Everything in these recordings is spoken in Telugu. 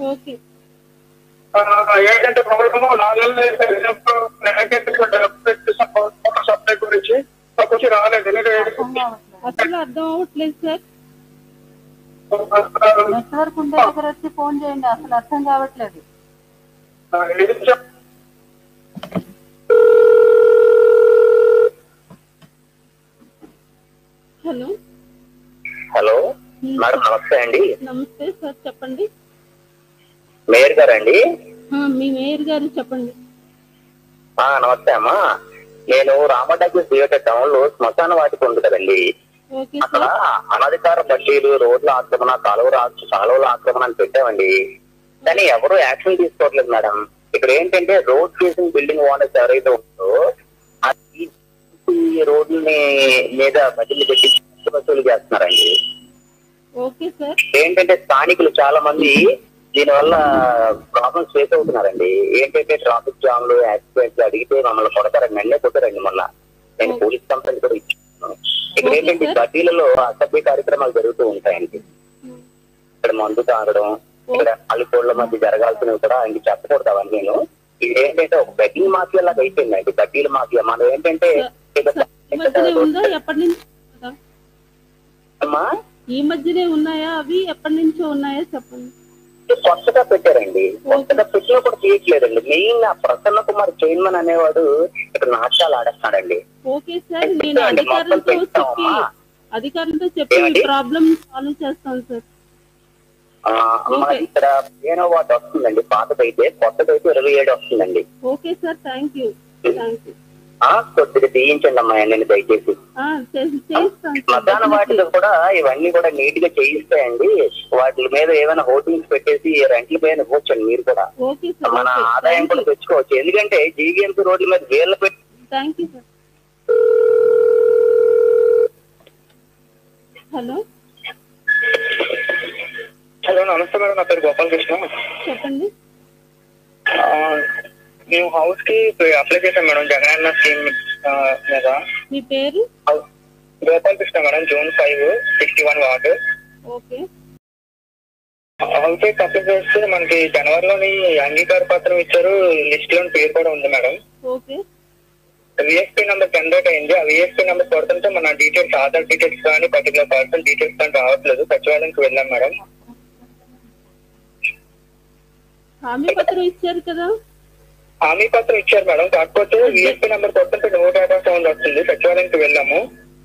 ఓకే ఆ, ఏంటంటే ప్రాబ్లమ్ నాలుగు వాటర్ సప్లై గురించి మాకు వచ్చి రాలేదు ఎందుకంటే అసలు అర్థం అవ్వట్లేదు సార్ నెట్వర్క్ ఉండే దగ్గర వచ్చి ఫోన్ చేయండి అసలు అర్థం కావట్లేదు ఆ, ఏం చెప్- హలో హలో మేడం నమస్తే అండి నమస్తే సార్ చెప్పండి మేయర్ గారండి ఆ, మీ మేయర్ గారు చెప్పండి ఆ, నమస్తే అమ్మా నేను రామడగ్గు థియేటర్ టౌన్ లో శ్మశాన వాటిక ఉంది కదండి ఓకే అక్కడ సార్ అనధికార బడ్డీలు రోడ్ల ఆక్రమణ కాలువల ఆక్- కాలువల ఆక్రమణ అని పెట్టామండి కానీ ఎవరు యాక్షన్ తీసుకోవట్లేదు మేడం ఇక్కడ ఏంటంటే రోడ్ ఫేసింగ్ బిల్డింగ్ ఓనర్స్ ఎవరైతే ఉందో అది ఈ రోడ్లని మీద బదిలీ పెట్టి వసూలు చేస్తున్నారండి ఓకే సార్ ఏంటంటే స్థానికులు చాలా మంది దీనివల్ల ప్రాబ్లమ్స్ ఫేస్ అవుతున్నారండి ఏంటంటే ట్రాఫిక్ జామ్లు యాక్సిడెంట్లు అడిగితే మమ్మల్ని కొడతారండి నన్నే కొట్టారండి మొన్న నేను పోలీస్ కంప్లైంట్ కూడా ఇచ్చాను ఇక్కడ Okay, ఏంటంటే sir. బడ్డీలలో అసభ్య కార్యక్రమాలు జరుగుతూ ఉంటాయండి ఇక్కడ మందు తాగడం ఇక్కడ అల్లికోళ్ల మధ్య జరగాల్సినవి కూడా ఆయనకి చెప్పకూడదు అవన్నీ ఇది ఏంటంటే ఒక బడ్డీ మాఫియా లాగా అయిపోయిందండి బడ్డీల మాఫియా మనం ఏంటంటే సార్, ఈ మధ్యనే ఉందా ఎప్పటి నుంచి ఉందా? అమ్మా ఈ మధ్యనే ఉన్నాయా అవి ఎప్పటి నుంచో ఉన్నాయా చెప్పండి కొత్తగా పెట్టారండి కొత్తగా పెట్టినా కూడా తీయట్లేదండి మెయిన్ ఆ ప్రసన్న కుమార్ చైర్మన్ అనేవాడు ఇక్కడ నాటకాలు ఆడేస్తున్నాడండి ఓకే సార్ నేను పెంచామండి, మొత్తం అధికారులతో చెప్పి పెంచామమ్మా. అధికారులతో చెప్పి ఏమండి? ప్రాబ్లం సాల్వ్ చేస్తాను సార్ ఆ, మాది ఇక్కడ పదిహేనో వాటి వస్తుందండి పాతదైతే కొత్తదైతే ఇరవై ఏడు వస్తుందండి okay sir thank you thank you ఆ కొద్దిగా తీయించండి అమ్మా నేను దయచేసి చేస్తాను మధ్యాహ్న సార్ వాటిలో కూడా ఇవన్నీ కూడా నీట్ గా చేయిస్తాయండి వాటి మీద ఏమైనా హోర్డింగ్స్ పెట్టేసి రెంట్ల పైన కూర్చోండి మీరు కూడా ఓకే సార్ మన ఓకే ఆదాయం థ్యాంక్ కూడా యూ తెచ్చుకోవచ్చు ఎందుకంటే జీవీఎంసీ రోడ్ల మీద వేర్లు పెట్టి thank you sir hello hello నమస్తే మేడం నా పేరు గోపాలకృష్ణ చెప్పండి ఆ, మేము హౌస్ కి అప్లై చేశాం మేడం జగనన్న స్కీమ్ ఆ, మీద మీ పేరు హౌ- Gopalakrishna madam June five sixty one ward okay house కి అప్లై చేస్తే మనకి జనవరిలోని అంగీకార పత్రం ఇచ్చారు లిస్ట్ లోని పేరు కూడా ఉంది madam okay VSP number generate అయింది ఆ విఎస్పీ నెంబర్ కొడుతుంటే మన డీటెయిల్స్ ఆధార్ డీటెయిల్స్ కానీ పర్టికులర్ పర్సన్ డీటెయిల్స్ కానీ రావట్లేదు సచివాలయానికి వెళ్ళాం మేడం హామీ పత్రం ఇచ్చారు కదా హామీ పత్రం ఇచ్చారు మేడం కాకపోతే విఎస్పీ నెంబర్ కొడుతుంటే నో డేటా సౌండ్ వస్తుంది సచివాలయానికి వెళ్ళాము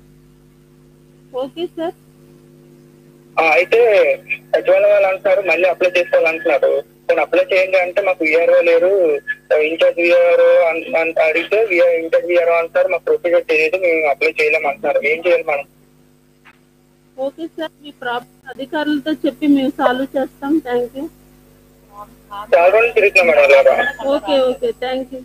ఓకే సార్ ఆ, అయితే సచివాలయం వాళ్ళు అంటున్నారు మళ్ళీ అప్లై చేసుకోవాలంటున్నారు కొన్ని అప్లై చేయండి అంటే మాకు విఆర్ఓ లేరు ఇన్ఛార్జ్ విఆర్ఓ అడిగితే ఇన్ఛార్జ్ విఆర్ఓ అంటారు మాకు ప్రొసీజర్ తెలియదు మేము అప్లై చేయలేము అంటున్నారు ఏం చేయాలి మనం ఓకే సార్ మీ ప్రాబ్లం అధికారులతో చెప్పి మేము సాల్వ్ చేస్తాం థ్యాంక్ యూ చాలా రోజులు తిరుగుతున్నాం మేడం అలాగా okay okay thank you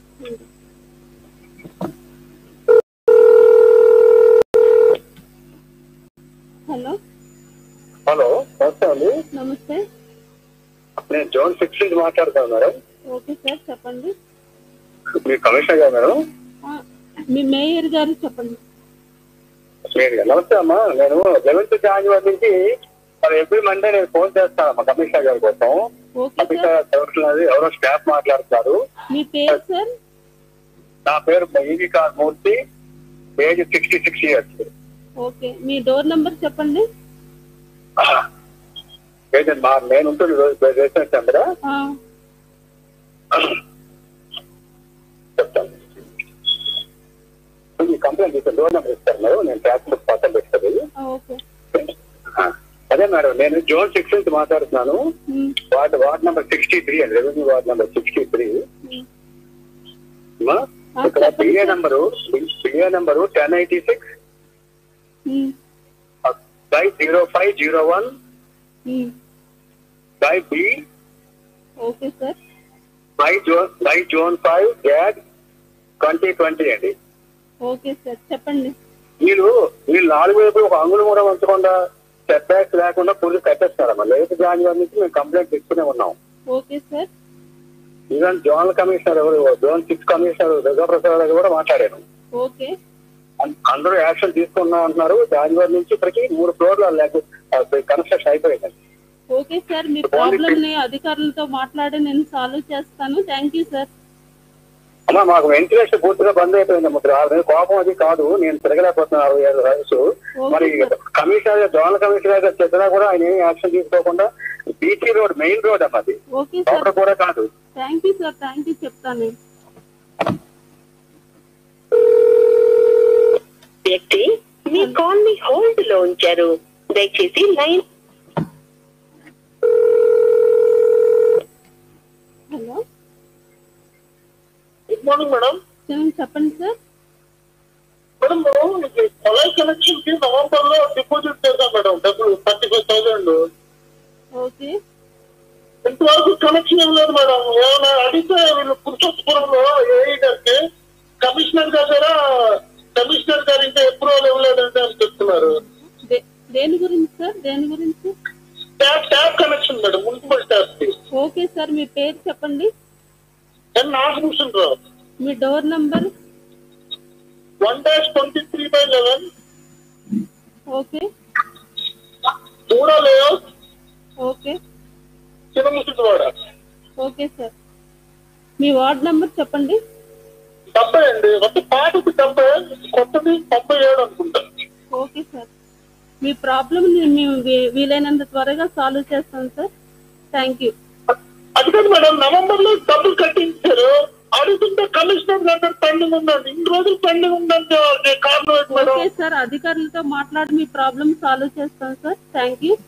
hello hello నమస్తే అండి నమస్తే నేను జోన్ సిక్స్ నుంచి మాట్లాడుతాను మేడం ఓకే సార్ చెప్పండి మీ కమిషనర్ గారు మేడం ఆ, మీ మేయర్ గారు చెప్పండి మీరు నమస్తే అమ్మా నేను లెవెన్త్ జాన్యువరి నుంచి మరి ఎవ్రీ మండే నేను ఫోన్ చేస్తాను మా కమిషనర్ గారి కోసం ఓకే సార్ కమిషనర్ ఎవరున్నారు ఎవరో స్టాఫ్ మాట్లాడుతున్నారు మీ పేరు సార్ నా పేరు ఈవి కార్ Murthy age sixty six years okay మీ డోర్ నెంబర్ చెప్పండి ఏజెంట్ మా నేను ఉంటుంది రెసిడెన్స్ నెంబర్ ఆ, చెప్తాను ఈ కంప్లైంట్ చేస్తే డోర్ నెంబర్ ఇస్తాను మేడం నేను ట్యాక్స్ బుక్ పక్కన పెట్టుతుంది ఆ, ఓకే అదే మేడం నేను జోన్ సిక్స్ నుంచి మాట్లాడుతున్నాను um, ward ward number sixty three అండి revenue ward number sixty three um, ఆ, ఇక్కడ చెప్పండి BA sir. Number BA number ten eighty six um, by zero five zero one um, by B okay sir by zone by zone five గ్యాడ్ ట్వంటీ ట్వంటీ అండి ఓకే సార్ చెప్పండి వీళ్ళు వీళ్ళు నాలుగు వైపు ఒక అంగులు కూడా ఉంచకుండా సెట్ బ్యాక్స్ లేకుండా పుల్లు కట్టేస్తారమ్మా లేట్ జాన్యువరి నుంచి మేము కంప్లైంట్ ఇస్తూనే ఉన్నాం okay sir even zonal commissioner ఎవరు జోన్ సిక్స్ కమిషనర్ దుర్గాప్రసాద్ గారు కూడా మాట్లాడారు ఓకే అం- అందరూ యాక్షన్ తీసుకున్నాం అంటున్నారు జాన్యువరి నుంచి ఇప్పటికి మూడు ఫ్లోర్లు కన్స్ట్రక్షన్ అయిపోయిందండి ఓకే సార్ మీ ప్రాబ్లమ్ ని అధికారులతో మాట్లాడి నేను సాల్వ్ చేస్తాను థ్యాంక్ యూ సార్ అమ్మా మాకు వెంటిలేషన్ పూర్తిగా బంద్ అయిపోయింది ముద్ర అది కోపం అది కాదు నేను తిరగలేకపోతున్నాను అరవై ఏడు వయసు మరి కమిషనర్ జోనల్ కమిషనర్ గారు చెప్పినా కూడా ఆయన ఏమి యాక్షన్ తీసుకోకుండా బీటీ రోడ్ మెయిన్ రోడ్ అమ్మా అది ఓకే సార్ లోపల కూడా కాదు thank you sir thank you చెప్తాను నేను వ్యక్తి మీ కాల్ ని హోల్డ్ లో ఉంచారు దయచేసి line hello good morning madam చెప్పండి చెప్పండి సార్ మేడం కొలాయి కనెక్షన్ కి నవంబర్ లో డిపాజిట్ చేశాం మేడం డబ్బులు థర్టీ ఫైవ్ థౌసండ్ ఓకే ఇంతవరకు కనెక్షన్ ఏం లేదు మేడం ఏమైనా అడిగితే వీళ్ళు పురుషోత్పురంలో ఏఈ గారికి కమిషనర్ గారి దగ్గర కమిషనర్ గారు ఇంకా అప్రూవల్ ఇవ్వలేదంటే అని చెప్తున్నారు దే- దేని గురించి సార్ దేని గురించి tap tap connection madam municipal tap కి ఓకే సార్ మీ పేరు చెప్పండి ఎన్ నాగభూషణ్ రావు మీ door number one dash twenty three by eleven okay మూడో layout okay Chinnamusivada okay sir మీ వార్డ్ నంబర్ చెప్పండి డెబ్బై అండి ఒక పాటకి డెబ్బై కొత్తది తొంభై ఏడు అనుకుంటా ఓకే సార్ మీ ప్రాబ్లమ్ మేము వీ- వీలైనంత త్వరగా సాల్వ్ చేస్తాం సార్ థ్యాంక్ యూ అది కాదు మేడం నవంబర్ లో డబ్బులు కట్టించారు అడుగుతుంటే కమిషనర్ దగ్గర పెండింగ్ ఉందండి ఇన్ని రోజులు పెండింగ్ ఉందంటే అది కారణం ఏంటి మేడం ఓకే సార్ అధికారులతో మాట్లాడి మీ ప్రాబ్లమ్ సాల్వ్ చేస్తాం sir thank you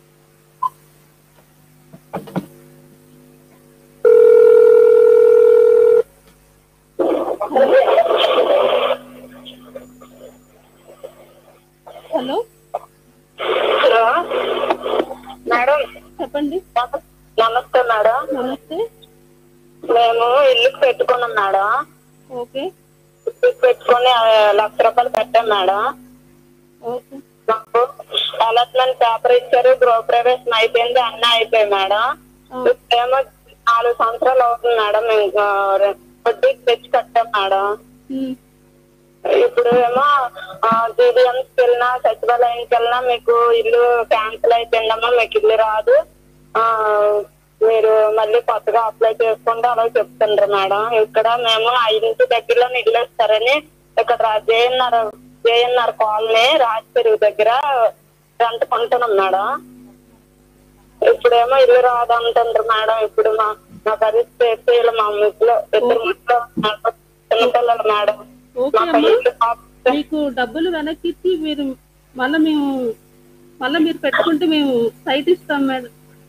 hello hello madam చెప్పండి నమస్తే మేడం నమస్తే మేము ఇల్లుకి పెట్టుకున్నాం మేడం ఓకే ఇల్లుకి పెట్టుకొని ఆ, లక్ష రూపాయలు కట్టాం మేడం ఓకే మాకు అలాట్మెంట్ పేపర్ ఇచ్చారు గృహ ప్రవేశం అయిపోయింది అన్నీ అయిపోయాయి మేడం ఆ, ఇప్పుడేమో నాలుగు సంవత్సరాలు అవుతుంది మేడం మేము ఇంకా వడ్డీకి తెచ్చి కట్టాం మేడం ఉమ్, ఇప్పుడు ఏమో జీబీఎంకి వెళ్ళినా సచివాలయానికి వెళ్ళినా మీకు ఇల్లు క్యాన్సిల్ అయిపోయిందమ్మా మీకు ఇల్లు రాదు ఆ, మీరు మళ్ళీ కొత్తగా అప్లై చేసుకోండి అలా చెప్తుండ్రు మేడం ఇక్కడ మేము ఆ ఇంటి దగ్గరలో ఇల్లు ఇస్తారని ఇక్కడ జేఎన్ఆర్ జేఎన్ఆర్ కాలనీ రాజపెరుగు దగ్గర రెంట్ కొంటున్నాం మేడం ఇప్పుడేమో ఇల్లు రాదు అంటుండ్రు మేడం ఇప్పుడు మా మా పరిస్థితి ఎత్తే మా ముగ్గులో ఇద్దరు ముగ్గులో చిన్నపిల్లలు మేడం ఓకే మాకు అమ్మా ఇల్లు కావాలి. మీకు డబ్బులు వెనక్కి ఇచ్చి మీరు మళ్ళీ మేము మళ్ళీ మీరు పెట్టుకుంటే మేము సైట్ ఇస్తాం మేడం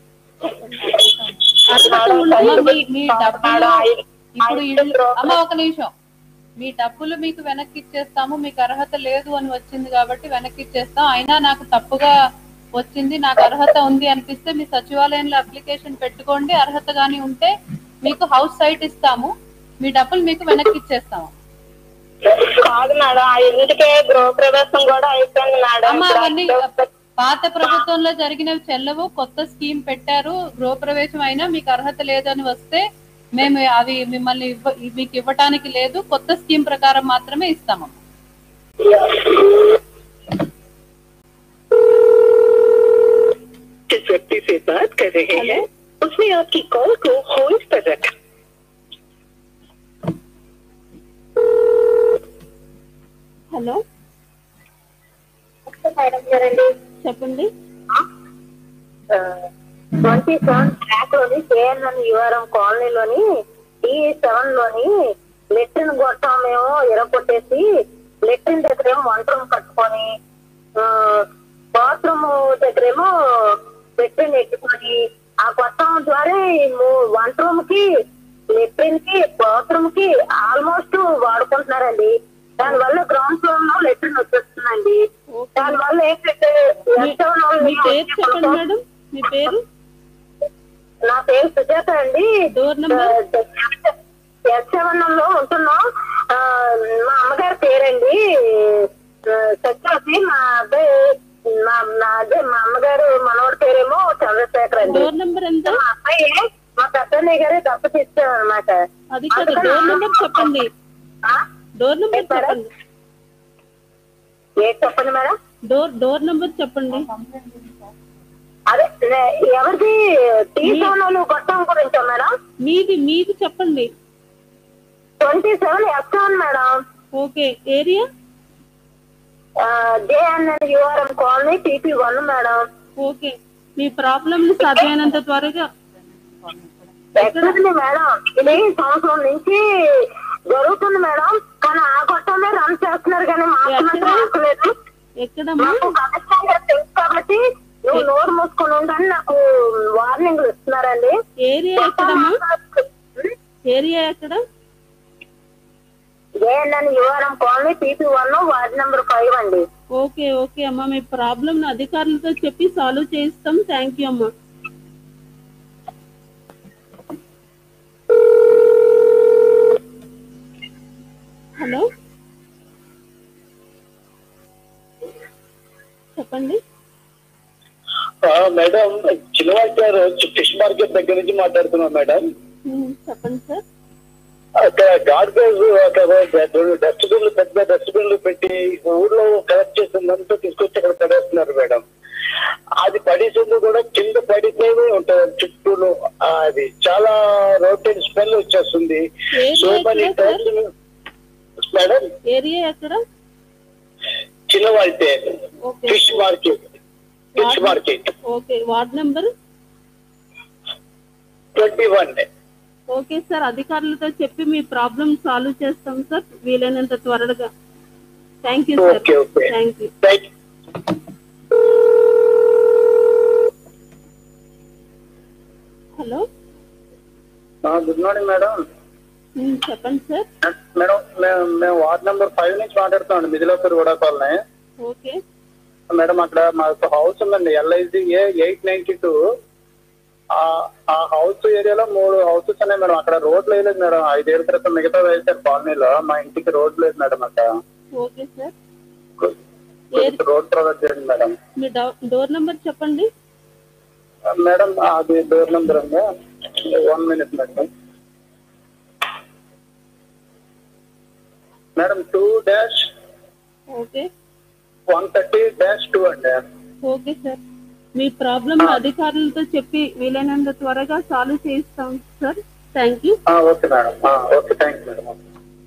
అర్హత ఉన్న- అమ్మ, మీ మీ డబ్బులు మేడం, ఐ- ఇప్పుడు ఐదు ఇల్లు రూపాయలు. అమ్మ ఒక నిమిషం మీ డబ్బులు మీకు వెనక్కి ఇచ్చేస్తాము మీకు అర్హత లేదు అని వచ్చింది కాబట్టి వెనక్కి ఇచ్చేస్తాం అయినా నాకు తప్పుగా వచ్చింది నాకు అర్హత ఉంది అనిపిస్తే మీ సచివాలయంలో అప్లికేషన్ పెట్టుకోండి అర్హత గాని ఉంటే మీకు హౌస్ సైట్ ఇస్తాము మీ డబ్బులు మీకు వెనక్కి ఇచ్చేస్తాము కాదు మేడం ఆ ఇంటికే గృహ ప్రవేశం కూడా అయిపోయింది మేడం అమ్మ ఇప్పుడు అవన్నీ ఆ- పాత ప్రభుత్వంలో జరిగినవి చెల్లవు కొత్త స్కీమ్ పెట్టారు గృహప్రవేశం అయినా మీకు అర్హత లేదని వస్తే మేము అవి మిమ్మల్ని ఇవ్వ మీకు ఇవ్వటానికి లేదు కొత్త స్కీమ్ ప్రకారం మాత్రమే ఇస్తాము जिस व्यक्ति से बात कर रहे हैं उसने आपकी कॉल को होल्ड पर रखा హలో మేడం గారండి చెప్పండి ట్వంటీ సెవెన్ ట్రాక్ లోని కేఎన్ఎన్ యువరం కాలనీలోని టీ సెవెన్ లోని లెట్రిన్ గొట్టం మేము ఎరగొట్టేసి లెట్రిన్ దగ్గరేమో వంట రూమ్ కట్టుకొని బాత్రూమ్ దగ్గరేమో లెట్రిన్ ఎట్టుకొని ఆ గొట్టం ద్వారా ఈ మూ- వంట రూమ్ కి లెట్రిన్ కి బాత్రూమ్ కి ఆల్మోస్ట్ వాడుకుంటున్నారండి దాని వల్ల గ్రౌండ్ ఫ్లోర్ లో లెట్రిన్ వచ్చేస్తుందండి దాని వల్ల ఏంటంటే ఎంతో మీ పేరు చెప్పండి మేడం మీ పేరు నా పేరు సుజాత అండి డోర్ నంబర్ ఎస్ సెవెన్ లో ఉంటున్నాం ఆ, మా అమ్మగారి పేరండి ఆ, సత్యవతి మా అబ్బాయి మా నా అదే మా అమ్మగారు మనవడి పేరేమో చంద్రశేఖర్ అండి డోర్ నంబర్ ఎంత మా అబ్బాయి మా పెద్దన్నయ్య గారే దెబ్బతిచ్చాం అనమాట అది కాదు డోర్ నంబర్ చెప్పండి డోర్ నంబర్ చెప్పండి ఏ చెప్పండి మేడం డోర్ డోర్ నంబర్ చెప్పండి అదే నే- ఎవరిది టీ సోనాలు గొట్టం గురించా మేడం మీది మీది చెప్పండి twenty seven S seven madam okay area JNN URM colony TP one madam okay మీ ప్రాబ్లమ్ ని సాధ్యమైనంత త్వరగా ఎక్కడుంది మేడం ఇది సంవత్సరం నుంచి జరుగుతుంది మేడం కానీ ఆ గొట్టమే రన్ చేస్తున్నారు కానీ మాకు ఎక్కడ? మాత్రం ఆపలేదు. ఎక్కడమ్మా నాకు కనెక్షన్ గా తెలుసు కాబట్టి నువ్వు నోరు మూసుకొని ఉండని నాకు వార్నింగ్ ఇస్తున్నారండి ఏరియా ఎక్కడమ్మా ఏరియా ఎక్కడ JNN URM colony TP one ward number five అండి ఓకే ఓకే అమ్మా మీ ప్రాబ్లమ్ ని అధికారులతో చెప్పి సాల్వ్ చేయిస్తాం థ్యాంక్ యూ అమ్మా హలో చెప్పండి మేడం చిన్నవాడి గారు ఫిష్ మార్కెట్ దగ్గర నుంచి మాట్లాడుతున్నాం మేడం ఉమ్, చెప్పండి సార్ అక్కడ గార్బేజ్ డస్ట్బిన్లు పెద్ద డస్ట్బిన్లు పెట్టి ఊర్లో కలెక్ట్ చేసిందంతా తీసుకొచ్చి అక్కడ పడేస్తున్నారు మేడం అది పడేసింది కూడా కింద పడిపోయి ఉంటుంది చుట్టూను ఆ, అది చాలా రోటీన్ స్మెల్ వచ్చేస్తుంది ఏరియా సో మనీ ఎక్కడ సార్? టైమ్స్ మేడం ఏరియా ఎక్కడ చిన్నవాడితే okay fish market fish market okay ward number twenty one okay sir అధికారులతో చెప్పి మీ ప్రాబ్లమ్ సాల్వ్ చేస్తాం సార్ వీలైనంత త్వరగా thank you sir okay okay thank you thank hello good morning madam um, చెప్పండి సార్ మేడం మేము మేము వార్డ్ నెంబర్ ఫైవ్ నుంచి మాట్లాడుతున్నాం మిదిలాపూర్ కూడా కాలనీ ఓకే మేడం అక్కడ మాకు హౌస్ ఉందండి LIC A eight ninety two ఆ హౌస్ ఏరియాలో మూడు హౌసెస్ ఉన్నాయి మేడం అక్కడ రోడ్ లేదు మేడం ఐదేళ్ల క్రితం మిగతా వేసారు కాలనీలో మా ఇంటికి రోడ్ లేదు మేడం అక్కడ ఓకే సార్ రోడ్ ప్రొవైడ్ చేయండి మేడం మీ డో- డోర్ నెంబర్ చెప్పండి మేడం అది డోర్ నెంబర్ ఉంది one minute madam madam two dash okay one thirty dash two అండి ఓకే సార్ మీ ప్రాబ్లమ్ అధికారులతో చెప్పి వీలైనంత త్వరగా సాల్వ్ చేయిస్తాం సార్ థ్యాంక్ యూ ఆ, ఓకే మేడం ఆ, okay thank you madam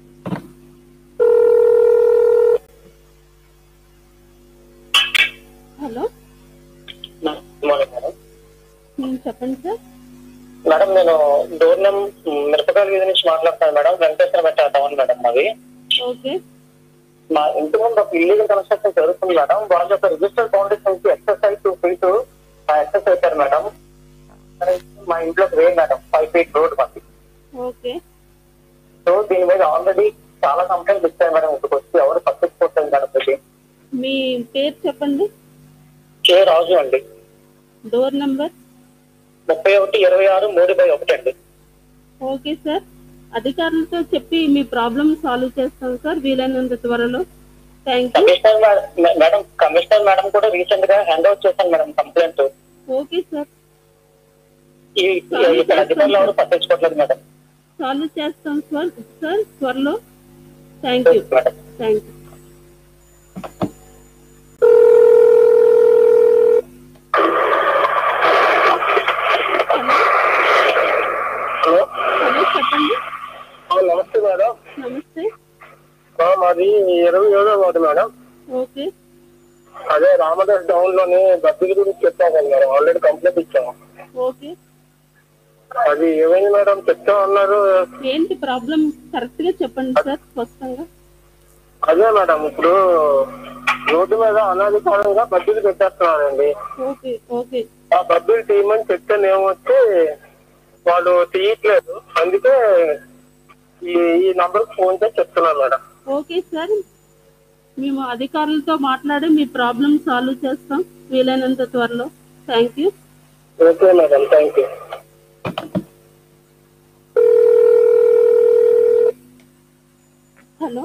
hello good morning madam um, చెప్పండి సార్ మేడం నేను డోర్ నెం మిరపకాయల వీధి నుంచి మాట్లాడుతాను మేడం వెంకటేశ్వర పెట్ట టౌన్ మేడం మాది ఓకే మా ఇంటి ముందు ఒక ఇల్లీగల్ కన్స్ట్రక్షన్ జరుగుతుంది మేడం వాళ్ళ యొక్క రిజిస్టర్ ఫౌండేషన్ నుంచి ఎక్సర్సైజ్ టూ ఫీట్ యాక్సెస్ అవుతారు మేడం మా ఇంట్లోకి way madam five feet road మాది ఓకే సో దీని మీద ఆల్రెడీ చాలా కంప్లైంట్స్ ఇచ్చాయి మేడం ఇక్కడికి వచ్చి ఎవరు పట్టించుకోవట్లేదు గణపతి మీ పేరు చెప్పండి కే రాజు అండి డోర్ నెంబర్ ముప్పై ఒకటి ఇరవై ఆరు మూడు బై ఒకటి అండి ఓకే సార్ అధికారులతో చెప్పి మీ ప్రాబ్లమ్ సాల్వ్ చేస్తాం సార్ వీలైనంత త్వరలో థ్యాంక్ యూ కమిషనర్ మే- మేడం కమిషనర్ మేడం కూడా రీసెంట్ గా హ్యాండ్ అవుట్ చేశాను మేడం కంప్లైంట్ ఓకే సార్ ఈ ఈ- ఇక్కడ అధికారులు ఎవరు పట్టించుకోవట్లేదు మేడం సాల్వ్ చేస్తాం సార్ సార్ త్వరలో thank you madam thank you hello hello చెప్పండి నమస్తే మేడం నమస్తే ఆ, మాది ఇరవై ఏడో వార్డు మేడం ఓకే అదే రామదాస్ డౌన్ లోని బద్దీల గురించి చెప్పాం కదా మేడం ఆల్రెడీ కంప్లైంట్ ఇచ్చాము ఓకే అది ఏమైంది మేడం చెప్తా అన్నారు ఏంటి ప్రాబ్లం కరెక్ట్ గా చెప్పండి సార్ స్పష్టంగా అదే మేడం ఇప్పుడు రోడ్డు మీద అనాధికారంగా బద్దీలు పెట్టేస్తున్నారండి ఓకే ఓకే ఆ బద్దీలు తీయమని చెప్తే ఏమొచ్చి వాళ్ళు తీయట్లేదు అందుకే ఈ ఈ నంబర్ ఫోన్ చేసి చెప్తున్నాను మేడం ఓకే సార్ మేము అధికారులతో మాట్లాడి మీ ప్రాబ్లం సాల్వ్ చేస్తాం వీలైనంత త్వరలో thank you okay madam thank you hello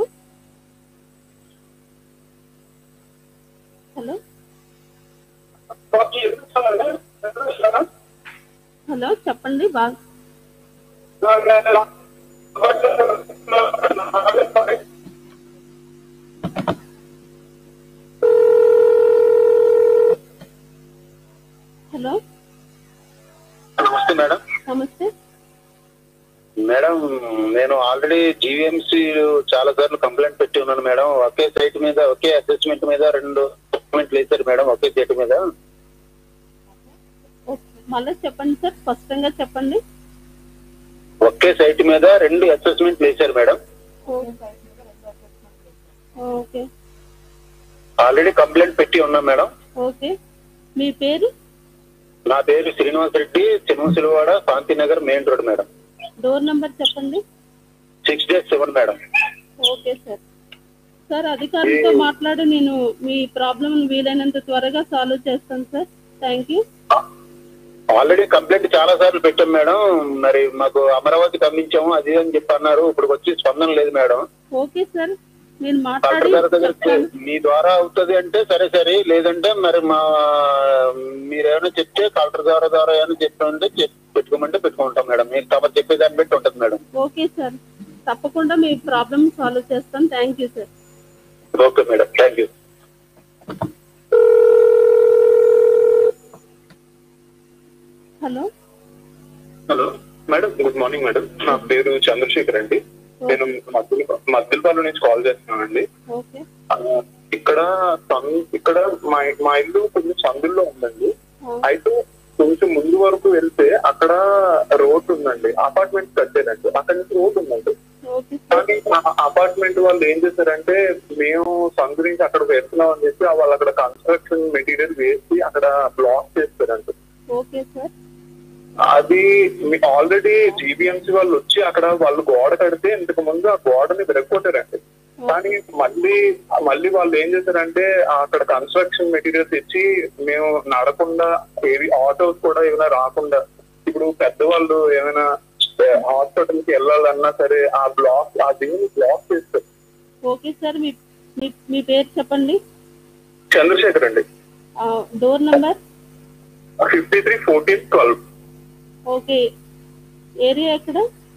hello hello చెప్పండి బాగా హలో మేడం నేను ఆల్రెడీ జీవీఎంసీ చాలా సార్లు కంప్లైంట్ పెట్టి ఉన్నాను మేడం ఒకే సైట్ మీద ఒకే అసెస్మెంట్ మీద రెండు అసెస్మెంట్లు వేశారు మేడం ఒకే సైట్ మీద ఓకే. మళ్ళీ చెప్పండి సార్ స్పష్టంగా చెప్పండి ఒకే సైట్ మీద రెండు అసెస్మెంట్లు వేశారు మేడం ఓకే ఆల్రెడీ కంప్లైంట్ పెట్టి ఉన్నాం మేడం ఓకే మీ పేరు నా పేరు Srinivas Reddy Chinnasilavada Shantinagar main road madam door number చెప్పండి six days seven madam okay sir sir అధికారులతో మాట్లాడి నేను మీ ప్రాబ్లమ్ వీలైనంత త్వరగా సాల్వ్ చేస్తాను sir thank you already complaint చాలా సార్లు పెట్టాం మేడం మరి మాకు అమరావతి పంపించాము అది అని చెప్పి అన్నారు ఇప్పుడు వచ్చి స్పందన లేదు మేడం ఓకే సార్ నేను మాట్లాడి కలెక్టర్ గారి దగ్గర చెప్తాను మీ ద్వారా అవుతుంది అంటే సరే సరే లేదంటే మరి మా మీరేమైనా చెప్తే కలెక్టర్ గారి ద్వారా ఏమైనా చెప్పమంటే చెప్- పెట్టుకోమంటే పెట్టుకుంటాం మేడం మీరు తమ చెప్పేదాన్ని బట్టి ఉంటుంది మేడం ఓకే సార్ తప్పకుండా మీ ప్రాబ్లమ్ సాల్వ్ చేస్తాను thank you sir okay madam thank you hello hello madam good morning madam నా పేరు చంద్రశేఖర్ అండి నేను మద్దిల మద్దిలపాలెం నుంచి కాల్ చేస్తున్నానండి ఓకే ఆ, ఇక్కడ సం- ఇక్కడ మా మా ఇల్లు కొంచెం సందుల్లో ఉందండి అయితే కొంచెం ముందు వరకు వెళ్తే అక్కడ రోడ్ ఉందండి అపార్ట్మెంట్ కట్టారండి అక్కడ నుంచి రోడ్ ఉందండి ఓకే సార్ కానీ ఆ అపార్ట్మెంట్ వాళ్ళు ఏం చేశారంటే మేము సందు నుంచి అక్కడ వేస్తున్నాం అని చెప్పి వాళ్ళు అక్కడ కన్స్ట్రక్షన్ మెటీరియల్ వేసి అక్కడ బ్లాక్ చేస్తారంట ఓకే సార్ అది ఆల్రెడీ జీబీఎంసీ వాళ్ళు వచ్చి అక్కడ వాళ్ళు గోడ కడితే ఇంతకు ముందు ఆ గోడని విరగొట్టారండి కానీ మళ్ళీ మళ్ళీ వాళ్ళు ఏం చేశారంటే అక్కడ కన్స్ట్రక్షన్ మెటీరియల్స్ ఇచ్చి మేము నడకుండా ఏవి ఆటోస్ కూడా ఏమైనా రాకుండా ఇప్పుడు పెద్దవాళ్ళు ఏమైనా హాస్పిటల్ కి వెళ్ళాలన్నా సరే ఆ బ్లాక్ ఆ దీన్ని బ్లాక్ చేస్తారు ఓకే సార్ మీ మీ- మీ పేరు చెప్పండి చంద్రశేఖర్ అండి ఆ, door number fifty three fourteen twelve okay area ఎక్కడ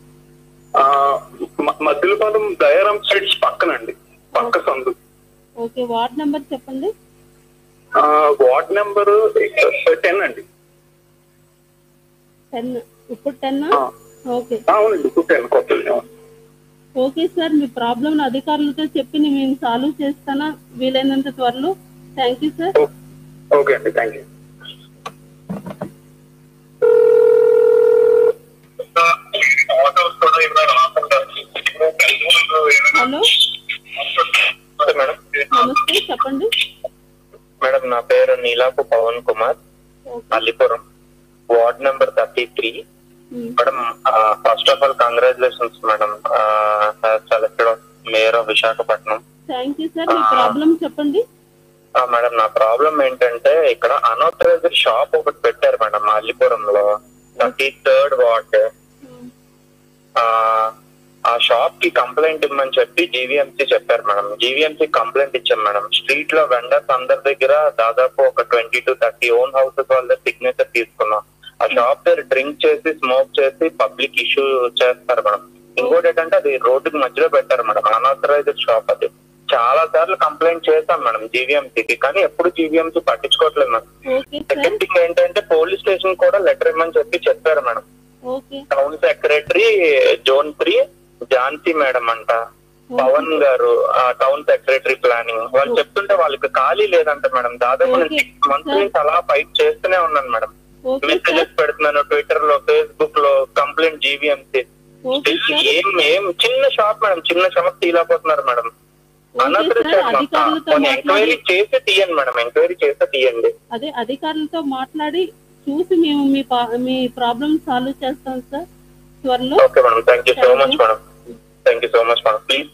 మద్దిలపాలెం దయారాం స్ట్రీట్స్ పక్కనండి పక్క సందు ఓకే వార్డ్ నెంబర్ చెప్పండి ఆ, వార్డ్ నెంబర్ టెన్ అండి టెన్ ఇప్పుడు టెన్ ఆ. ఓకే అవునండి ఇప్పుడు టెన్ కొత్తది అవును. ఓకే సార్ మీ ప్రాబ్లం అధికారులతో చెప్పి నేను మేము సాల్వ్ చేస్తానా వీలైనంత త్వరలో థ్యాంక్ యూ సార్ ఓ- ఓకే అండి థ్యాంక్ యూ హలో మేడం నమస్తే చెప్పండి మేడం నా పేరు Neelapu Pavan Kumar okay Allipuram ward number thirty three um, madam first of all congratulations madam selected mayor of Visakhapatnam thank you sir మీ ప్రాబ్లం చెప్పండి ఆ, మేడం నా ప్రాబ్లం ఏంటంటే ఇక్కడ అన్ఆథరైజ్డ్ షాప్ ఒకటి పెట్టారు మేడం అల్లిపురంలో థర్టీ థర్డ్ వార్డ్ ఉమ్, ఆ ఆ షాప్ కి కంప్లైంట్ ఇమ్మని చెప్పి జీవీఎంసీ చెప్పారు మేడం జీవీఎంసీ కంప్లైంట్ ఇచ్చాం మేడం స్ట్రీట్ లో వెండర్స్ అందరి దగ్గర దాదాపు ఒక twenty to thirty own houses వాళ్ళ సిగ్నేచర్ తీసుకున్నాం ఆ షాప్ దగ్గర డ్రింక్ చేసి స్మోక్ చేసి పబ్లిక్ ఇష్యూ చేస్తారు మేడం ఇంకోటి ఏంటంటే అది రోడ్డుకి మధ్యలో పెట్టారు మేడం అన్ఆథరైజ్డ్ షాప్ అది చాలా సార్లు కంప్లైంట్ చేశాం మేడం జీవీఎంసీకి కానీ ఎప్పుడు జీవీఎంసీ పట్టించుకోవట్లేదు madam okay sir second thing ఏంటంటే పోలీస్ స్టేషన్ కూడా లెటర్ ఇమ్మని చెప్పి చెప్పారు madam okay town secretary zone three Jhansi madam అంట పవన్ గారు ఆ, టౌన్ సెక్రటరీ ప్లానింగ్ వాళ్ళు చెప్తుంటే వాళ్ళకి ఖాళీ లేదంట మేడం దాదాపు నేను Okay. సిక్స్ మంత్స్ నుంచి అలా ఫైట్ చేస్తూనే ఉన్నాను మేడం ఓకే సార్ మెసేజెస్ పెడుతున్నాను ట్విట్టర్ లో ఫేస్బుక్ లో కంప్లైంట్ జీవీఎంసీ ఓకే సార్ ఏం ఏం చిన్న షాప్ మేడం చిన్న షాప్ తీయలేకపోతున్నారు మేడం ఓకే అనదర్ సార్ అధికారులతో కొన్ని మాట్లాడి ఎంక్వైరీ చేసి తీయండి మేడం ఎంక్వైరీ చేస్తే తీయండి అదే అధికారులతో మాట్లాడి చూసి మేము మీ పా- మీ ప్రాబ్లం సాల్వ్ చేస్తాం సార్ త్వరలో okay madam thank you so Thank much you. Madam thank you so much madam please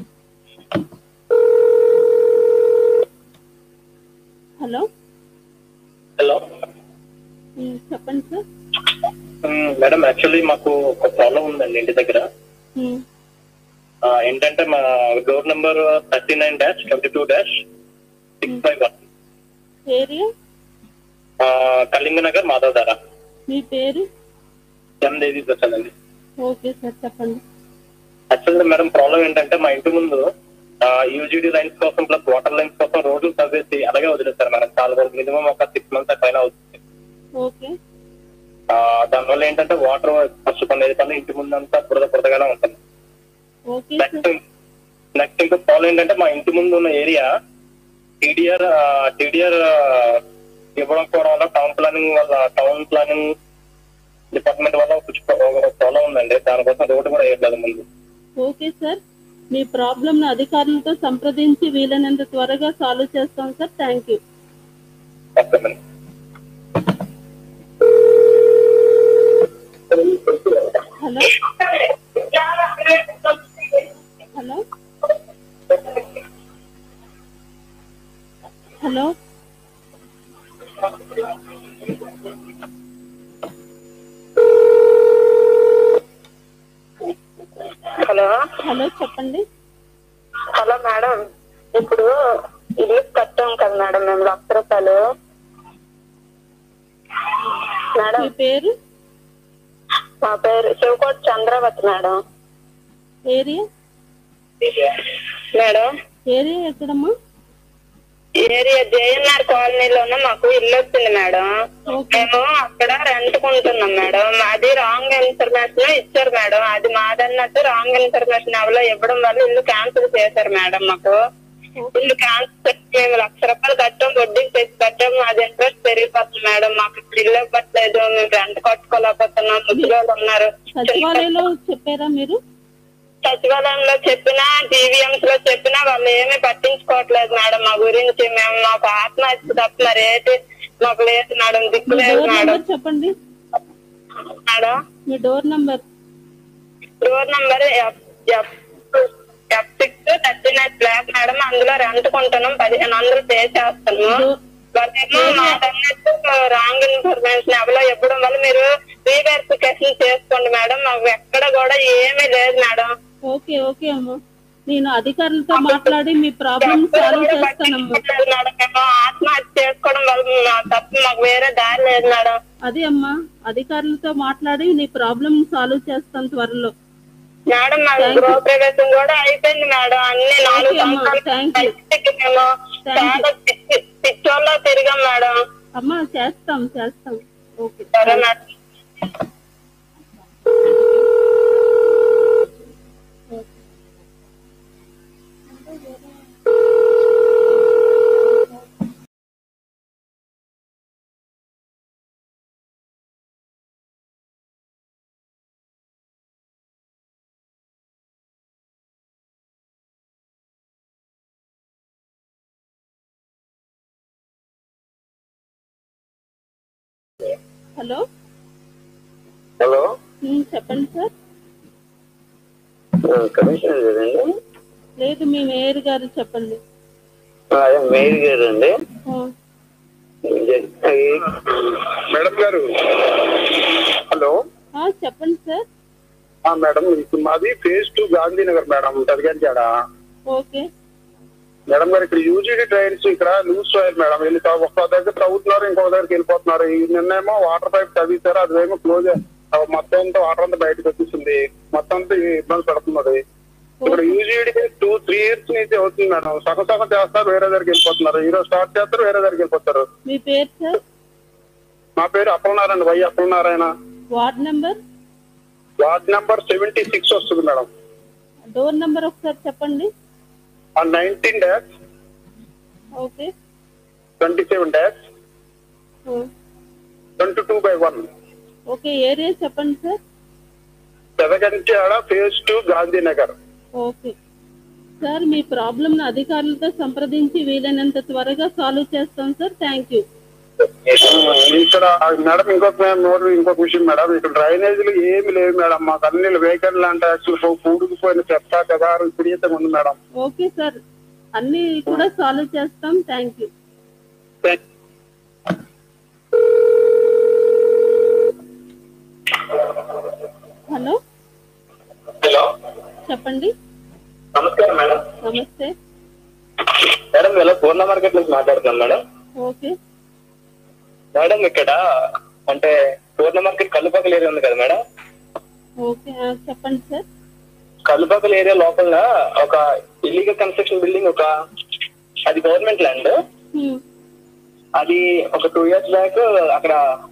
hello hello um, చెప్పండి సార్ మేడం యాక్చువల్లీ మాకు ఒక ప్రాబ్లం ఉందండి ఇంటి దగ్గర ఉమ్, ఆ, ఏంటంటే మా door number thirty nine dash twenty two dash six five one area Kalinganagar Madhavadhara మీ పేరు ఎం దేవి ప్రసాద్ అండి ఓకే సార్ చెప్పండి యాక్చువల్గా మేడం ప్రాబ్లం ఏంటంటే మా ఇంటి ముందు యూజీడీ లైన్స్ కోసం ప్లస్ వాటర్ లైన్స్ కోసం రోడ్లు తవ్వేసి అలాగే వదిలేస్తారు మేడం చాలా వరకు మినిమం ఒక సిక్స్ మంత్స్ పైన అవుతుంది ఓకే ఆ, దానివల్ల ఏంటంటే వాటర్ ఫస్ట్ అనేది కన్నా ఇంటి ముందు అంతా బురద బురదగానే ఉంటుంది ఓకే సార్ నెక్స్ట్ నెక్స్ట్ ఇంకా ప్రాబ్లం ఏంటంటే మా ఇంటి ముందు ఉన్న ఏరియా టీడీఆర్ టీడీఆర్ ఇవ్వడం కూడా వల్ల టౌన్ ప్లానింగ్ వల్ల టౌన్ ప్లానింగ్ డిపార్ట్మెంట్ వల్ల ఒక ప్రాబ్లం ఉందండి దానికోసం రోడ్డు కూడా వేయట్లేదు ముందు ఓకే సార్ మీ ప్రాబ్లమ్ అధికారులతో సంప్రదించి వీలైనంత త్వరగా సాల్వ్ చేస్తాం sir thank you okay madam hello hello hello hello hello చెప్పండి హలో మేడం ఇప్పుడు ఇల్లు కట్టాం కదా మేడం మేము లక్ష రూపాయలు మేడం మీ పేరు మా పేరు Sivakoti Chandravathi madam area madam area ఎక్కడమ్మా ఏరియా జేఎన్ఆర్ కాలనీలోనే మాకు ఇల్లు వచ్చింది మేడం మేము అక్కడ రెంట్ కొంటున్నాం మేడం అది రాంగ్ ఇన్ఫర్మేషన్ ఇచ్చారు మేడం అది మాదన్నట్టు రాంగ్ ఇన్ఫర్మేషన్ ఎవరో ఇవ్వడం వల్ల ఇల్లు క్యాన్సిల్ చేశారు మేడం మాకు ఇల్లు క్యాన్సిల్ చేసి మేము లక్ష రూపాయలు కట్టాం వడ్డీకి తెచ్చి కట్టాం అది ఇంట్రెస్ట్ పెరిగిపోతుంది మేడం మాకు ఇప్పుడు ఇల్లు ఇవ్వట్లేదు మేము రెంట్ కట్టుకోలేకపోతున్నాం ముసలి ఉన్నారు సచివాలయంలో చెప్పారా మీరు సచివాలయంలో చెప్పినా టీవీఎంస్ లో చెప్పినా వాళ్ళు ఏమీ పట్టించుకోవట్లేదు మేడం మా గురించి మేము మాకు ఆత్మహత్య తప్ప మరి ఏంటి మాకు లేదు మేడం దిక్కు మీ లేదు డోర్ మేడం నంబర్ చెప్పండి మేడం మీ door number door number F F F six thirty nine block madam అందులో రెంట్ కొంటున్నాం పదిహేను వందలు పే చేస్తాము వాళ్ళేమో మాకన్నట్టు రాంగ్ ఇన్ఫర్మేషన్ ఎవరో ఇవ్వడం వల్ల మీరు రీవెరిఫికేషన్ చేసుకోండి మేడం మాకు ఎక్కడ కూడా ఏమీ లేదు మేడం ఓకే ఓకే అమ్మా నేను అధికారులతో మాట్లాడి మీ ప్రాబ్లమ్ సాల్వ్ చేస్తానమ్మా లేదు మేడం మేము ఆత్మహత్య చేసుకోవడం వల్ల మా- తప్ప మాకు వేరే దారి లేదు మేడం అదే అమ్మా అధికారులతో మాట్లాడి నీ ప్రాబ్లమ్ సాల్వ్ చేస్తాను త్వరలో మేడం మా గృహ ప్రవేశం కూడా అయిపోయింది మేడం అన్ని నాలుగు Okay అమ్మా, సంవత్సరాలు thank you. బయటికి మేము Thank you. చాలా పిచ్చి- పిచ్చోళ్ళ తిరిగాం మేడం అమ్మా చేస్తాం చేస్తాం ఓకే సరే మేడం హలో హలో ఉమ్, చెప్పండి సార్ కమిషనర్ గారండి లేదు మీ మేయర్ గారు చెప్పండి అదే మేయర్ గారు అండి ఆ, మేడం గారు హలో ఆ, చెప్పండి సార్ ఆ, మేడం ఇప్పుడు మాది phase two Gandhinagar madam Tadigunchada okay madam garu ఇక్కడ యూజీడీ ట్రైన్స్ ఇక్కడ లూజ్ సాయిల్ మేడం వెళ్ళి తా- ఒక దగ్గర తవ్వుతున్నారు ఇంకో దగ్గరికి వెళ్ళిపోతున్నారు ఈ నిన్నేమో వాటర్ పైప్ తవ్విస్తారు అదేమో క్లోజ్ మొత్తం అంతా వాటర్ అంతా బయటకు వచ్చేసింది మొత్తం అంతా ఇబ్బంది పడుతున్నది ఇప్పుడు యూజీడీ టూ త్రీ ఇయర్స్ నుంచి అవుతుంది మేడం సగం సగం చేస్తారు వేరే దగ్గరికి వెళ్ళిపోతున్నారు ఈ రోజు స్టార్ట్ చేస్తారు వేరే దగ్గరికి వెళ్ళిపోతారు మీ పేరు సార్ మా పేరు Appalanarayana Y Appalanarayana ward number ward number seventy six వస్తుంది మేడం డోర్ నెంబర్ ఒకసారి చెప్పండి ఆ nineteen dash okay twenty seven dash ఆ, twenty two by one okay area చెప్పండి sir Pedagantyada phase two Gandhinagar okay sir మీ ప్రాబ్లమ్ను అధికారులతో సంప్రదించి వీలైనంత త్వరగా సాల్వ్ చేస్తాం సార్ థ్యాంక్ యూ ఇక్కడ మేడం ఇంకొక నోరు ఇంకొక విషయం మేడం ఇక్కడ డ్రైనేజీలు ఏమి లేవు మేడం మాకు అన్ని వెహికల్ లాంటి యాక్చువల్ పూడుకుపోయిన చెత్త చెదారు విపరీతంగా ఉంది మేడం ఓకే సార్ అన్ని కూడా సాల్వ్ చేస్తాం థ్యాంక్ యూ హలో హలో చెప్పండి నమస్కారం మేడం నమస్తే మేడం ఇలా పూర్ణ మార్కెట్ నుంచి మాట్లాడుతున్నాను మేడం ఓకే మేడం ఇక్కడ అంటే పూర్ణ మార్కెట్ కల్లుపక్కల ఏరియా ఉంది కదా మేడం ఓకే ఆ, చెప్పండి సార్ కల్లుపక్కల ఏరియా లోపల ఒక ఇల్లీగల్ కన్స్ట్రక్షన్ బిల్డింగ్ ఒక అది గవర్నమెంట్ ల్యాండ్ హ్మ్, అది ఒక టూ ఇయర్స్ బ్యాక్ అక్కడ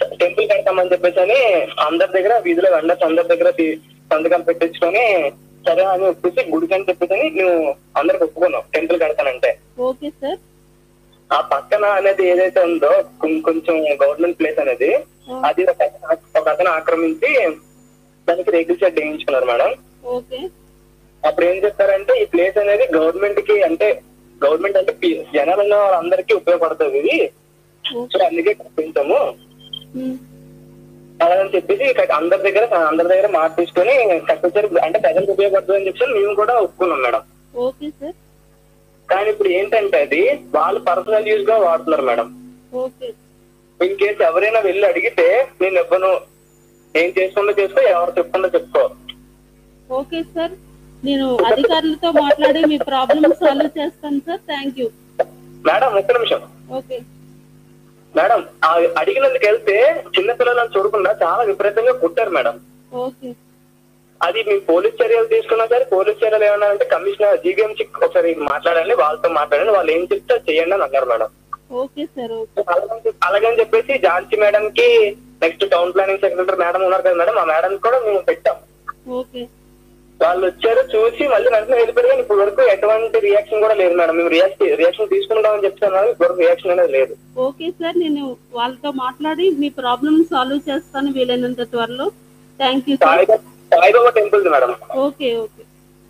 టెంపుల్ కడతామని చెప్పేసి అని అందరి దగ్గర వీధిలో వెండర్స్ అందరి దగ్గర తీ- సంతకం పెట్టించుకొని సరే అని ఒప్పేసి గుడికి అని చెప్పేసి అని నువ్వు అందరికి ఒప్పుకున్నావు టెంపుల్ కడతానంటే ఓకే సార్ ఆ పక్కన అనేది ఏదైతే ఉందో కొం- కొంచెం గవర్నమెంట్ ప్లేస్ అనేది అది ఒక అతను- ఒక అతను ఆక్రమించి దానికి రేకుల షెడ్ వేయించుకున్నారు మేడం ఓకే అప్పుడు ఏం చెప్తారంటే ఈ ప్లేస్ అనేది గవర్నమెంట్ కి అంటే గవర్నమెంట్ అంటే పి- జనాలు ఉన్న వాళ్ళందరికీ ఉపయోగపడుతుంది ఇది సో అందుకే కట్టించాము ఉమ్, అలాగని చెప్పేసి ఇక అందరి దగ్గర అందరి దగ్గర మాట తీసుకొని కట్టించారు అంటే ప్రజలకు ఉపయోగపడుతుంది అని చెప్పి మేము కూడా ఒప్పుకున్నాం మేడం ఓకే సార్ కానీ ఇప్పుడు ఏంటంటే అది వాళ్ళు పర్సనల్ యూజ్ గా వాడుతున్నారు మేడం ఓకే ఇన్ కేసు ఎవరైనా వెళ్ళి అడిగితే నేను ఇవ్వను ఏం చేసుకుంటూ చేసుకో ఎవరు చెప్పుకుంటూ చెప్పుకో ఓకే సార్ నేను అధికారులతో మాట్లాడి మీ ప్రాబ్లమ్ సాల్వ్ చేస్తాను సార్ థ్యాంక్ యూ మేడం ఒక్క నిమిషం ఓకే మేడం ఆ అడిగినందుకు వెళ్తే చిన్నపిల్లలను చూడకుండా చాలా విపరీతంగా కుట్టారు మేడం ఓకే అది మీ పోలీస్ చర్యలు తీసుకున్నా సరే పోలీస్ చర్యలు ఏమన్నా అంటే కమిషనర్ జీవీఎంసీ ఒకసారి మాట్లాడండి వాళ్ళతో మాట్లాడండి వాళ్ళు ఏం చెప్తే అది చేయండి అని అన్నారు మేడం ఓకే సార్ ఓకే అలాగని చెప్పి- అలాగని చెప్పేసి ఝాన్సీ మేడం కి next town planning secretary madam ఉన్నారు కదా మేడం ఆ మేడం కూడా మేము పెట్టాం ఓకే వాళ్ళు వచ్చారు చూసి మళ్ళీ వెంటనే వెళ్ళిపోయారు కానీ ఇప్పుడు వరకు ఎటువంటి రియాక్షన్ కూడా లేదు మేడం మేము రియాక్షన్ రియాక్షన్ తీసుకుంటామని చెప్తున్నారు ఇప్పుడు వరకు రియాక్షన్ అనేది లేదు ఓకే సార్ నేను వాళ్ళతో మాట్లాడి మీ ప్రాబ్లమ్ సాల్వ్ చేస్తాను వీలైనంత త్వరలో thank you sir Saibaba Saibaba temple madam okay okay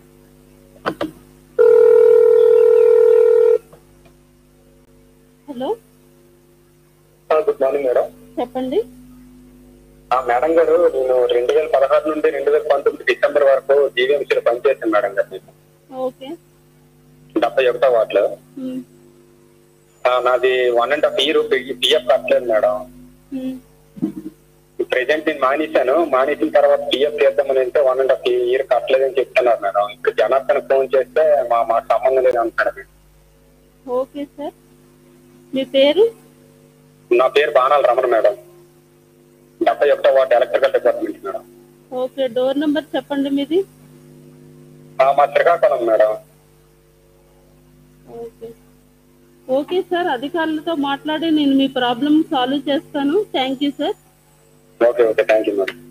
hello good morning madam చెప్పండి ఆ మేడం గారు నేను రెండు వేల పదహారు నుండి రెండు వేల పంతొమ్మిది డిసెంబర్ వరకు జీవీఎంసీలో పనిచేశాను మేడం గారు నేను ఓకే డెబ్బై ఒకటో వార్డులో ఉమ్, ఆ, నాది one and half year PF కట్టలేదు మేడం ఉమ్, ప్రెసెంట్ నేను మానేశాను మానేసిన తర్వాత పిఎఫ్ చేద్దామని అంటే వన్ అండ్ హాఫ్ ఇయర్ కట్టలేదని చెప్తున్నారు మేడం ఇప్పుడు జనార్దన్ ఫోన్ చేస్తే మా మాకు సంబంధం లేదు అంటున్నాడు మేడం. ఓకే సార్ మీ పేరు నా పేరు బాణాల రమణ మేడం డెబ్బై ఒకటో వార్డు electrical department madam okay door number చెప్పండి మీది ఆ, మా Srikakulam madam okay okay sir అధికారులతో మాట్లాడి నేను మీ ప్రాబ్లమ్ సాల్వ్ చేస్తాను thank you sir okay okay thank you madam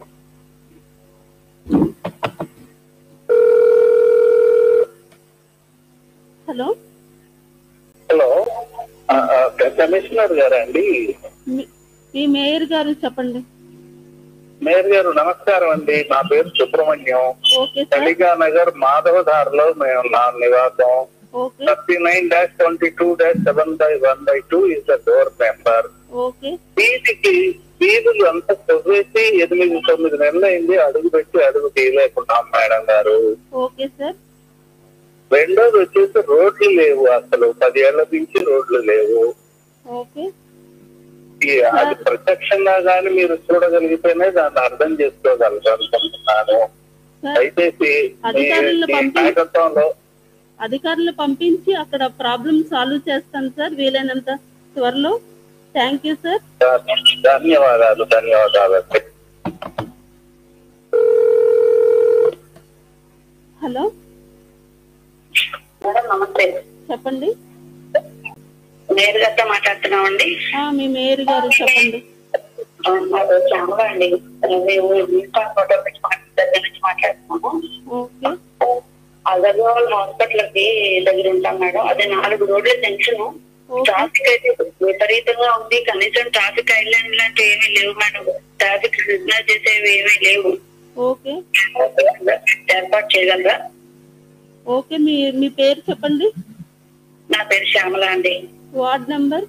hello hello commissioner గారా అండి మీ- మీ మేయర్ గారు చెప్పండి మేయర్ గారు నమస్కారం అండి నా పేరు సుబ్రహ్మణ్యం ఓకే సార్ కలిగా నగర్ మాధవధారలో మేము నా నివాసం okay thirty nine dash twenty two dash seven by one by two is the door number okay వీధికి వీధులు అంతా తవ్వేసి ఎనిమిది తొమ్మిది నెలలు అయింది అడుగు పెట్టి అడుగు తీయలేకున్నాం మేడం గారు ఓకే సార్ రెండోది వచ్చేసి రోడ్లు లేవు అసలు పదేళ్ల నుంచి రోడ్లు లేవు ఓకే ఈ అది ప్రత్యక్షంగా గాని మీరు చూడగలిగితేనే దాన్ని అర్థం చేసుకోగలరు అనుకుంటున్నాను సార్ దయచేసి మీ- అధికారులను మీ పంపి- నాయకత్వంలో అధికారులు పంపించి అక్కడ ప్రాబ్లమ్ సాల్వ్ చేస్తాను సార్ వీలైనంత త్వరలో థ్యాంక్ యూ సార్ ధన్యవాదాలు ధన్యవాదాలు హలో మేడం నమస్తే చెప్పండి నేరుగా మాట్లాడుతున్నామండి ఆ, మీ మేయర్ గారు చెప్పండి మాకు శ్యామల అండి మేము మున్సిపల్ ఫోటో పెట్టి దగ్గర నుంచి మాట్లాడుతున్నాము ఓకే అగర్వాల్ హాస్పిటల్ కి దగ్గర ఉంటాం మేడం అదే నాలుగు రోడ్ల జంక్షన్ ఓకే ట్రాఫిక్ అయితే విపరీతంగా ఉంది కనీసం ట్రాఫిక్ ఐలాండ్ లాంటివి ఏమీ లేవు మేడం ట్రాఫిక్ సిగ్నల్ చేసేవి ఏమీ లేవు ఓకే ఏర్పాటు చేయగలరా ఓకే మీ మీ పేరు చెప్పండి నా పేరు శ్యామల అండి ward number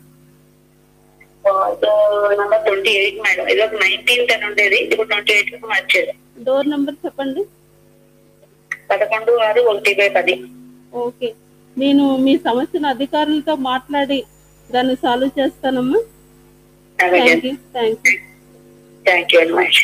number twenty eight madam ఇది ఒక నైన్టీన్త్ అని ఉండేది ఇప్పుడు ట్వంటీ ఎయిట్ కి మార్చేది డోర్ నెంబర్ చెప్పండి పదకొండు ఆరు ఒకటి బై పది ఓకే నేను మీ సమస్యను అధికారులతో మాట్లాడి దాన్ని సాల్వ్ చేస్తానమ్మా అలాగే thank you thank you thank you very much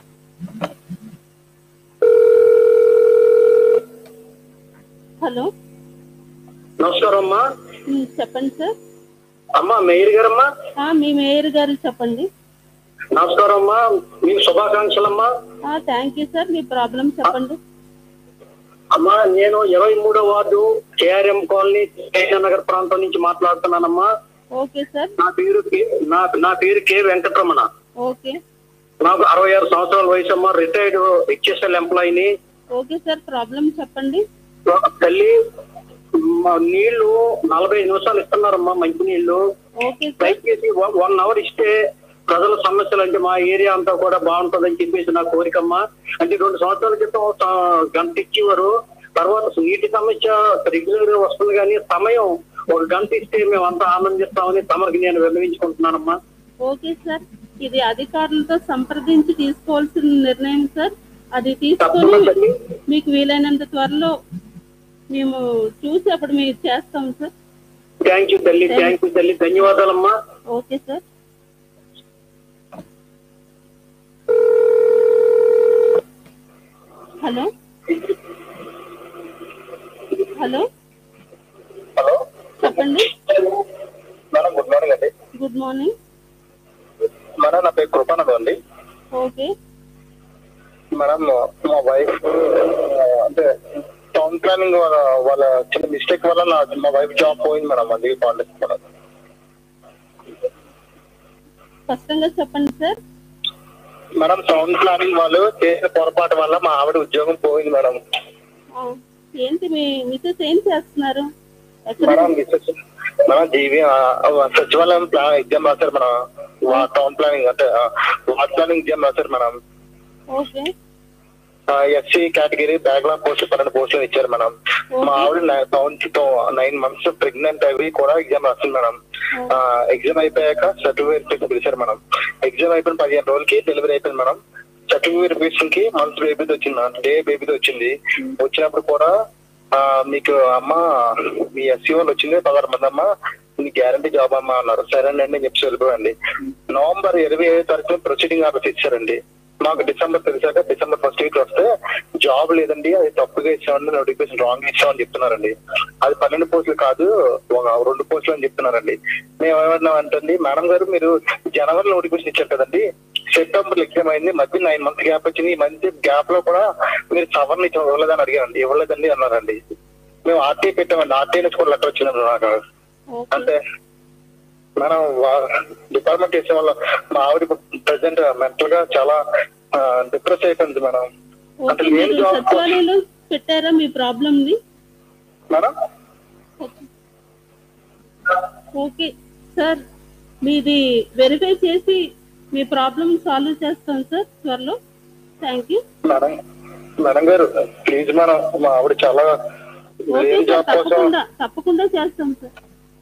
hello నమస్కారం అమ్మా ఉమ్, చెప్పండి సార్ అమ్మా మేయర్ గారమ్మా ఆ, మీ మేయర్ గారు చెప్పండి నమస్కారం అమ్మా మీకు శుభాకాంక్షలమ్మా థ్యాంక్ యూ సార్ మీ ప్రాబ్లం చెప్పండి అమ్మా నేను ఇరవై మూడో వార్డు కేఆర్ఎం కాలనీ నగర్ ప్రాంతం నుంచి మాట్లాడుతున్నానమ్మా ఓకే సార్ నా పేరు కే- నా నా పేరు కె వెంకటరమణ ఓకే నాకు అరవై ఆరు సంవత్సరాల వయసు అమ్మ రిటైర్డ్ హెచ్ఎస్ఎల్ ఎంప్లాయీని ఓకే సార్ ప్రాబ్లం చెప్పండి తల్లి మా నీళ్లు నలభై ఐదు నిమిషాలు ఇస్తున్నారమ్మా మంచి నీళ్లు ఓకే సార్ దయచేసి వన్ అవర్ ఇస్తే ప్రజల సమస్యలు అంటే మా ఏరియా అంతా కూడా బాగుంటుందని చెప్పేసి నా కోరికమ్మా అంటే రెండు సంవత్సరాల క్రితం ఆ, గంట ఇచ్చేవారు తర్వాత నీటి సమస్య రెగ్యులర్ గా వస్తుంది కానీ సమయం ఒక గంట ఇస్తే మేము అంతా ఆనందిస్తామని తమరికి నేను విన్నవించుకుంటున్నానమ్మా ఓకే సార్ ఇది అధికారులతో సంప్రదించి తీసుకోవాల్సిన నిర్ణయం సార్ అది తీసుకొని తప్పకుండా తల్లి మీకు వీలైనంత త్వరలో మేము చూసి అప్పుడు మీకు చేస్తాం సార్ థ్యాంక్ యూ తల్లి థ్యాంక్ యూ తల్లి ధన్యవాదాలమ్మా okay sir hello hello hello చెప్పండి మేడం గుడ్ మార్నింగ్ అండి గుడ్ మార్నింగ్ మేడం నా పేరు కృపానంద్ అండి ఓకే మేడం మా వైఫ్ అంటే టౌన్ ప్లానింగ్ వాళ్ళ వాళ్ళ చిన్న మిస్టేక్ వల్ల నా మా వైఫ్ జాబ్ పోయింది మేడం అందుకే కాంటాక్ట్ మేడం స్పష్టంగా చెప్పండి సార్ మేడం టౌన్ ప్లానింగ్ వాళ్ళు చేసిన పొరపాటు వల్ల మా ఆవిడ ఉద్యోగం పోయింది మేడం ఆ, ఏంటి మీ మిసెస్ ఏం చేస్తున్నారు ఎక్కడ మేడం మిస్సెస్ మేడం జీవి సచివాలయం ప్లాన్ ఎగ్జామ్ రాశారు మేడం వా- టౌన్ ప్లానింగ్ అంటే ఆ, వార్డ్ ప్లానింగ్ ఎగ్జామ్ రాశారు madam okay SC category backlog post పన్నెండు పోస్టులు ఇచ్చారు మేడం మా ఆవిడ టౌన్ నైన్ మంత్స్ ప్రెగ్నెంట్ అవి కూడా ఎగ్జామ్ రాసింది మేడం ఎగ్జామ్ అయిపోయాక సర్టిఫికేట్ పిలిచారు మేడం ఎగ్జామ్ అయిపోయిన పదిహేను రోజులకి డెలివరీ అయిపోయింది మేడం సర్టిఫికేట్ వెరిఫికేషన్ కి మంత్ బేబీది వచ్చింది మేడం డే బేబీది వచ్చింది వచ్చినప్పుడు కూడా ఆ, మీకు అమ్మ మీ ఎస్సీ వాళ్ళు వచ్చింది పదహారు మంది అమ్మ మీ గ్యారంటీ జాబ్ అమ్మా అన్నారు సరేనండి అని చెప్పి వెళ్ళిపోయండి నవంబర్ ఇరవై ఐదో తారీఖున ప్రొసీడింగ్ ఆఫీస్ ఇచ్చారండి మాకు డిసెంబర్ తెలిసాక డిసెంబర్ ఫస్ట్ వీక్ వస్తే జాబ్ లేదండి అది తప్పుగా ఇచ్చామండి నోటిఫికేషన్ రాంగ్ ఇచ్చామని చెప్తున్నారండి అది పన్నెండు పోస్టులు కాదు ఒక రెండు పోస్టులు అని చెప్తున్నారండి మేము ఏమన్నాం అంటే మేడం గారు మీరు జనవరి నోటిఫికేషన్ ఇచ్చారు కదండి సెప్టెంబర్ ఎగ్జామ్ అయింది మధ్య నైన్ మంత్ గ్యాప్ వచ్చింది ఈ మంత్ గ్యాప్ లో కూడా మీరు సవరణ ఇచ్చిన ఇవ్వలేదని అడిగానండి ఇవ్వలేదండి అన్నారండి మేము ఆర్టీ పెట్టామండి ఆర్టీ నుంచి కూడా లెటర్ వచ్చిందండి నాకు ఓకే అంటే మనం డిపార్ట్మెంట్ చేసే వల్ల మా ఆవిడ ప్రజెంట్ మెంటల్ గా చాలా డిప్రెస్ అయిపోయింది మేడం అంటే ఓకే ఏం మీరు జాబ్ సచివాలయంలో పెట్టారా మీ ప్రాబ్లమ్ ని మేడం ఓకే సార్ మీది వెరిఫై చేసి మీ ప్రాబ్లం సాల్వ్ చేస్తాం సార్ త్వరలో thank you madam madam garu please madam మా ఆవిడ చాలా ఓకే ఏం సార్ జాబ్ కోసం తప్పకుండా తప్పకుండా చేస్తాం సార్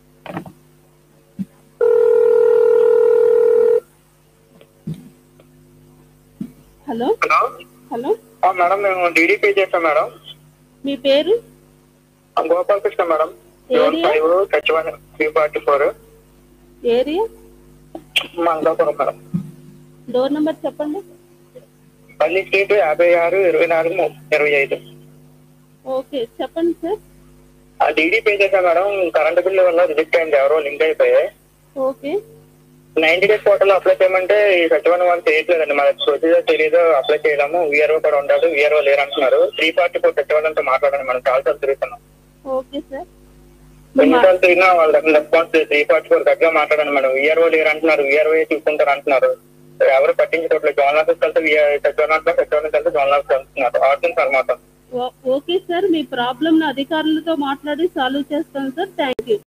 హలో హలో హలో ఆ, మేడం మేము డీడీ పే చేస్తాం మేడం మీ పేరు ఆ, Gopalakrishna madam area? Five H one three forty four area Mangalapuram madam door number చెప్పండి పల్లి స్ట్రీట్ యాభై ఆరు ఇరవై నాలుగు ము- ఇరవై ఐదు ఓకే చెప్పండి సార్ ఆ డీడీ పే చేశాం మేడం కరెంట్ బిల్లు వల్ల రిజెక్ట్ అయింది ఎవరో లింక్ అయిపోయాయి okay ninety days portal apply చేయమంటే ఈ సచివాలయం వాళ్ళు చేయట్లేదండి మన ప్రొసీజర్ తెలియదు అప్లై చేయలేము విఆర్ఓ కూడా ఉండాలి విఆర్ఓ లేరు అంటున్నారు త్రీ ఫార్టీ ఫోర్ సచివాలయంతో మాట్లాడండి మనం చాలా సార్లు తిరుగుతున్నాం ఓకే సార్ మీ మా- ఎన్నిసార్లు తిరిగినా వాళ్ళ దగ్గర రెస్పాన్స్ త్రీ ఫార్టీ ఫోర్ దగ్గర మాట్లాడండి మేడం విఆర్ఓ లేరు అంటున్నారు విఆర్ఓ చూసుకుంటారు అంటున్నారు ఎవరు పట్టించుకోవట్లేదు జోన్ ఆఫీస్ కలిసి సచివాలయం సచివాలయం కలిసి జోన్ ఆఫీస్ కలుస్తున్నారు ఆర్డర్ సార్ మాత్రం ఓ- ఓకే సార్ మీ ప్రాబ్లం అధికారులతో మాట్లాడి సాల్వ్ చేస్తాం సార్ థ్యాంక్ యూ